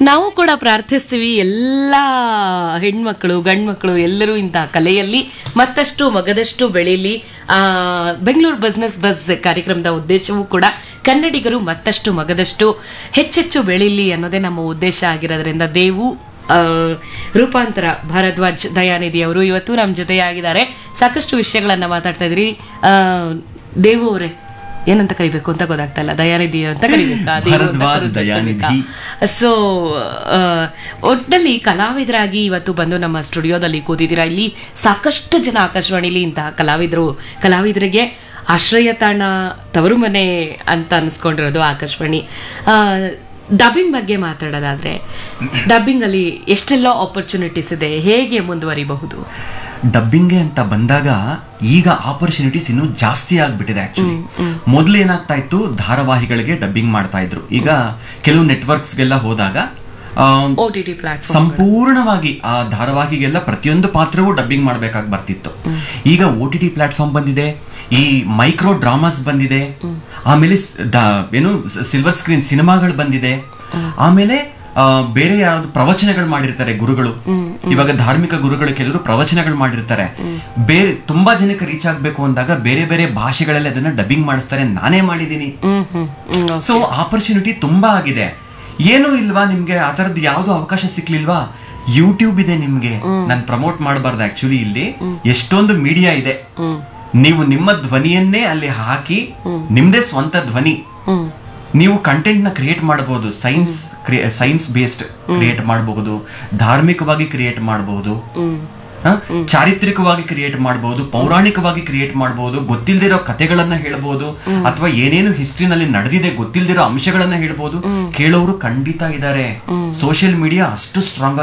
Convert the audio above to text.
ನಾವು ಕೂಡ ಪ್ರಾರ್ಥಿಸ್ತೀವಿ ಎಲ್ಲ ಹೆಣ್ಮಕ್ಳು ಗಂಡ್ಮಕ್ಳು ಎಲ್ಲರೂ ಇಂತಹ ಕಲೆಯಲ್ಲಿ ಮತ್ತಷ್ಟು ಮಗದಷ್ಟು ಬೆಳೀಲಿ ಆ ಬೆಂಗಳೂರು ಬಿಸ್ನೆಸ್ ಬಸ್ ಕಾರ್ಯಕ್ರಮದ ಉದ್ದೇಶವೂ ಕೂಡ ಕನ್ನಡಿಗರು ಮತ್ತಷ್ಟು ಮಗದಷ್ಟು ಹೆಚ್ಚೆಚ್ಚು ಬೆಳೀಲಿ ಅನ್ನೋದೇ ನಮ್ಮ ಉದ್ದೇಶ ಆಗಿರೋದ್ರಿಂದ ದೇವು ಆ, ರೂಪಾಂತರ ಭಾರದ್ವಾಜ್ ದಯಾನಿಧಿ ಅವರು ಇವತ್ತು ನಮ್ಮ ಜೊತೆಯಾಗಿದ್ದಾರೆ ಸಾಕಷ್ಟು ವಿಷಯಗಳನ್ನ ಮಾತಾಡ್ತಾ ಇದ್ರಿ ಆ, ದೇವು ಅವರೇ ಏನಂತ ಕರಿಬೇಕು ಅಂತ ಗೊತ್ತಾಗ್ತಾ ಇಲ್ಲ ದಯಾನಿಧಿ ಅಂತ ಕರಿಬೇಕಾ ದೇವು ಅಂತ ಭಾರದ್ವಾಜ್ ಕರಿಬೇಕಾ? ದಯಾನಿಧಿ. ಸೊ ಒಟ್ಟಲ್ಲಿ ಕಲಾವಿದರಾಗಿ ಇವತ್ತು ಬಂದು ನಮ್ಮ ಸ್ಟುಡಿಯೋದಲ್ಲಿ ಕೂತಿದ್ದೀರಾ ಇಲ್ಲಿ ಸಾಕಷ್ಟು ಜನ ಆಕಾಶವಾಣಿಲಿ ಇಂತಹ ಕಲಾವಿದರು ಕಲಾವಿದರಿಗೆ ಆಶ್ರಯ ತಾಣ ತವರು ಮನೆ ಅಂತ ಅನ್ಸ್ಕೊಂಡಿರೋದು ಆಕಾಶವಾಣಿ ಡಬ್ಬಿಂಗ್ ಬಗ್ಗೆ ಮಾತಾಡೋದಾದ್ರೆ ಡಬ್ಬಿಂಗ್ ಅಲ್ಲಿ ಎಷ್ಟೆಲ್ಲ ಆಪರ್ಚುನಿಟೀಸ್ ಇದೆ ಹೇಗೆ ಮುಂದುವರಿಬಹುದು ಡಬ್ಬಿಂಗ್ಗೆ ಅಂತ ಬಂದಾಗ ಈಗ ಆಪರ್ಚುನಿಟೀಸ್ ಇನ್ನೂ ಜಾಸ್ತಿ ಆಗ್ಬಿಟ್ಟಿದೆ ಆಕ್ಚುಲಿ ಮೊದಲು ಏನಾಗ್ತಾ ಇತ್ತು ಧಾರಾವಾಹಿಗಳಿಗೆ ಡಬ್ಬಿಂಗ್ ಮಾಡ್ತಾ ಇದ್ರು ಈಗ ಕೆಲವು ನೆಟ್ವರ್ಕ್ಸ್ಗೆಲ್ಲ ಹೋದಾಗ ಆ, ಓ ಟಿ ಟಿ ಪ್ಲಾಟ್ಫಾರ್ಮ್ ಸಂಪೂರ್ಣವಾಗಿ ಆ ಧಾರಾವಾಹಿಗೆಲ್ಲ ಪ್ರತಿಯೊಂದು ಪಾತ್ರವೂ ಡಬ್ಬಿಂಗ್ ಮಾಡ್ಬೇಕಾಗಿ ಬರ್ತಿತ್ತು ಈಗ ಓ ಟಿ ಟಿ ಪ್ಲಾಟ್ಫಾರ್ಮ್ ಬಂದಿದೆ ಈ ಮೈಕ್ರೋ ಡ್ರಾಮಾಸ್ ಬಂದಿದೆ ಆಮೇಲೆ ಸ್- ದ- ಏನು ಸಿಲ್ವರ್ ಸ್ಕ್ರೀನ್ ಸಿನಿಮಾಗಳು ಬಂದಿದೆ ಆಮೇಲೆ ಆ, ಬೇರೆ ಯಾವ್ದು ಪ್ರವಚನಗಳು ಮಾಡಿರ್ತಾರೆ ಗುರುಗಳು ಇವಾಗ ಧಾರ್ಮಿಕ ಗುರುಗಳು ಕೆಲವರು ಪ್ರವಚನಗಳು ಮಾಡಿರ್ತಾರೆ ಬೇರೆ ತುಂಬಾ ಜನಕ್ಕೆ ರೀಚ್ ಆಗ್ಬೇಕು ಅಂದಾಗ ಬೇರೆ ಬೇರೆ ಭಾಷೆಗಳಲ್ಲಿ ಅದನ್ನ ಡಬ್ಬಿಂಗ್ ಮಾಡಿಸ್ತಾರೆ ನಾನೇ ಮಾಡಿದ್ದೀನಿ ಹ್ಮ್ ಹ್ಮ್ ಹ್ಮ್ ಸೊ ಆಪರ್ಚುನಿಟಿ ತುಂಬಾ ಆಗಿದೆ ಏನು ಇಲ್ವಾ ನಿಮ್ಗೆ ಆ ಥರದ್ದು ಯಾವ್ದು ಅವಕಾಶ ಸಿಕ್ಲಿಲ್ವಾ ಯೂಟ್ಯೂಬ್ ಇದೆ ನಿಮ್ಗೆ ನಾನು ಪ್ರಮೋಟ್ ಮಾಡಬಾರ್ದು ಆಕ್ಚುಲಿ ಇಲ್ಲಿ ಎಷ್ಟೊಂದು ಮೀಡಿಯಾ ಇದೆ ನೀವು ನಿಮ್ಮ ಧ್ವನಿಯನ್ನೇ ಅಲ್ಲಿ ಹಾಕಿ ನಿಮ್ದೇ ಸ್ವಂತ ಧ್ವನಿ ಹ್ಮ್ ನೀವು ಕಂಟೆಂಟ್ ನ ಕ್ರಿಯೇಟ್ ಮಾಡಬಹುದು ಸೈನ್ಸ್ ಸೈನ್ಸ್ ಬೇಸ್ಡ್ ಕ್ರಿಯೇಟ್ ಮಾಡಬಹುದು ಧಾರ್ಮಿಕವಾಗಿ ಕ್ರಿಯೇಟ್ ಮಾಡಬಹುದು ಹ? ಚಾರಿತ್ರಿಕವಾಗಿ ಕ್ರಿಯೇಟ್ ಮಾಡಬಹುದು ಪೌರಾಣಿಕವಾಗಿ ಕ್ರಿಯೇಟ್ ಮಾಡಬಹುದು ಗೊತ್ತಿಲ್ದಿರೋ ಕಥೆಗಳನ್ನ ಹೇಳ್ಬೋದು ಅಥವಾ ಏನೇನು ಹಿಸ್ಟ್ರಿನಲ್ಲಿ ನಡೆದಿದೆ ಗೊತ್ತಿಲ್ದಿರೋ ಅಂಶಗಳನ್ನ ಹೇಳ್ಬೋದು ಕೇಳೋರು ಖಂಡಿತ ಇದ್ದಾರೆ ಸೋಷಿಯಲ್ ಮೀಡಿಯಾ ಅಷ್ಟು ಸ್ಟ್ರಾಂಗ್